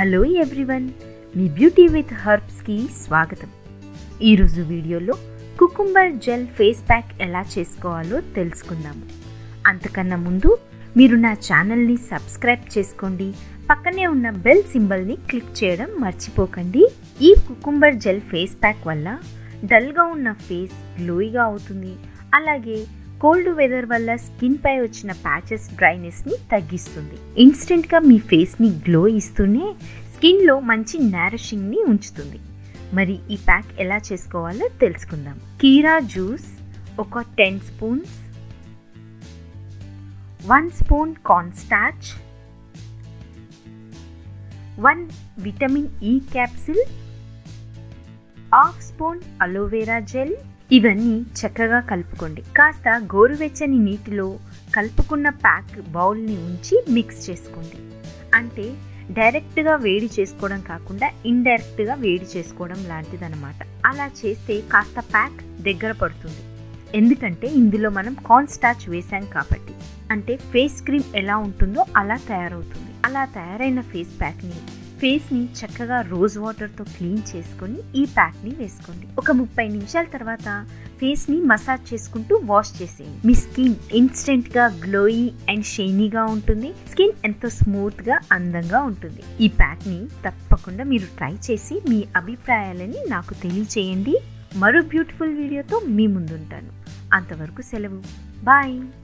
hello everyone మీ beauty with హర్బ్స్కి స్వాగతం ఈరోజు వీడియోలో కుకుంబర్ జెల్ ఫేస్ ప్యాక్ ఎలా చేసుకోవాలో తెలుసుకుందాము అంతకన్నా ముందు మీరు నా ఛానల్ని సబ్స్క్రైబ్ చేసుకోండి పక్కనే ఉన్న బెల్ సింబల్ని క్లిక్ చేయడం మర్చిపోకండి ఈ కుకుంబర్ జెల్ ఫేస్ ప్యాక్ వల్ల డల్గా ఉన్న ఫేస్ గ్లోయిగా అవుతుంది అలాగే కోల్డ్ వెదర్ వల్ల స్కిన్ పై వచ్చిన ప్యాచెస్ డ్రైనెస్ని తగ్గిస్తుంది ఇన్స్టెంట్గా మీ ఫేస్ని గ్లో ఇస్తూనే స్కిన్లో మంచి నారిషింగ్ని ఉంచుతుంది మరి ఈ ప్యాక్ ఎలా చేసుకోవాలో తెలుసుకుందాం కీరా జ్యూస్ ఒక ten spoons one spoon cornstarch one vitamin E capsule half spoon aloe vera gel ఇవన్నీ చక్కగా కలుపుకోండి కాస్త గోరువెచ్చని నీటిలో కలుపుకున్న ప్యాక్ బౌల్ని ఉంచి మిక్స్ చేసుకోండి అంటే డైరెక్ట్గా వేడి చేసుకోవడం కాకుండా ఇండైరెక్ట్గా వేడి చేసుకోవడం లాంటిదన్నమాట అలా చేస్తే కాస్త ప్యాక్ దగ్గర పడుతుంది ఎందుకంటే ఇందులో మనం కార్న్ స్టాచ్ వేసాం కాబట్టి అంటే ఫేస్ క్రీమ్ ఎలా ఉంటుందో అలా తయారవుతుంది అలా తయారైన ఫేస్ ప్యాక్ని ఫేస్ని చక్కగా రోజ్ వాటర్తో క్లీన్ చేసుకొని ఈ ప్యాక్ని వేసుకోండి ఒక ముప్పై నిమిషాల తర్వాత ఫేస్ని మసాజ్ చేసుకుంటూ వాష్ చేసేయండి మీ స్కిన్ ఇన్స్టెంట్గా గ్లోయి అండ్ షైనీగా ఉంటుంది స్కిన్ ఎంతో స్మూత్గా అందంగా ఉంటుంది ఈ ప్యాక్ని తప్పకుండా మీరు ట్రై చేసి మీ అభిప్రాయాలని నాకు తెలియచేయండి మరో బ్యూటిఫుల్ వీడియోతో మీ ముందుంటాను అంతవరకు సెలవు బాయ్